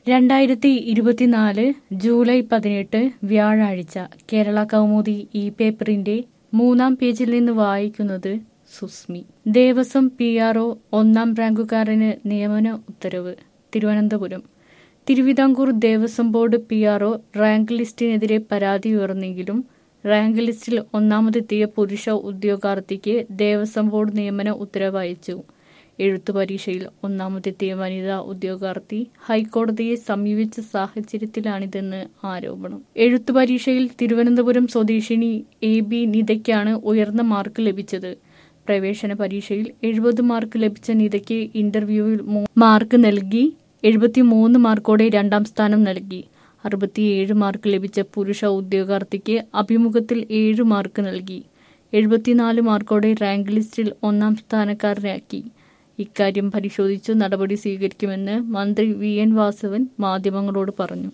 രണ്ടായിരത്തി ഇരുപത്തിനാല് ജൂലൈ പതിനെട്ട് വ്യാഴാഴ്ച കേരള കൗമുദി ഈ പേപ്പറിന്റെ മൂന്നാം പേജിൽ നിന്ന് വായിക്കുന്നത് സുസ്മി ദേവസ്വം പി ആർ ഒ ഒന്നാം റാങ്കുകാരന് നിയമന ഉത്തരവ് Thiruvananthapuram Thiruvithamkoor Devaswom board P R O rank ലിസ്റ്റിനെതിരെ പരാതി ഉയർന്നെങ്കിലും റാങ്ക് ലിസ്റ്റിൽ ഒന്നാമതെത്തിയ പുരുഷ ഉദ്യോഗാർത്ഥിക്ക് ദേവസ്വം ബോർഡ് നിയമന ഉത്തരവ് അയച്ചു എഴുത്തു പരീക്ഷയിൽ ഒന്നാമതെത്തിയ വനിതാ ഉദ്യോഗാർത്ഥി ഹൈക്കോടതിയെ സമീപിച്ച സാഹചര്യത്തിലാണിതെന്ന് ആരോപണം എഴുത്തു പരീക്ഷയിൽ തിരുവനന്തപുരം സ്വദേശിനി എ ബി നിതയ്ക്കാണ് ഉയർന്ന മാർക്ക് ലഭിച്ചത് പ്രവേശന പരീക്ഷയിൽ എഴുപത് മാർക്ക് ലഭിച്ച നിതയ്ക്ക് ഇന്റർവ്യൂവിൽ മാർക്ക് നൽകി എഴുപത്തിമൂന്ന് മാർക്കോടെ രണ്ടാം സ്ഥാനം നൽകി അറുപത്തിയേഴ് മാർക്ക് ലഭിച്ച പുരുഷ ഉദ്യോഗാർത്ഥിക്ക് അഭിമുഖത്തിൽ ഏഴ് മാർക്ക് നൽകി എഴുപത്തിനാല് മാർക്കോടെ റാങ്ക് ലിസ്റ്റിൽ ഒന്നാം സ്ഥാനക്കാരനാക്കി ഇക്കാര്യം പരിശോധിച്ചു നടപടി സ്വീകരിക്കുമെന്ന് മന്ത്രി വി എൻ വാസവൻ മാധ്യമങ്ങളോട് പറഞ്ഞു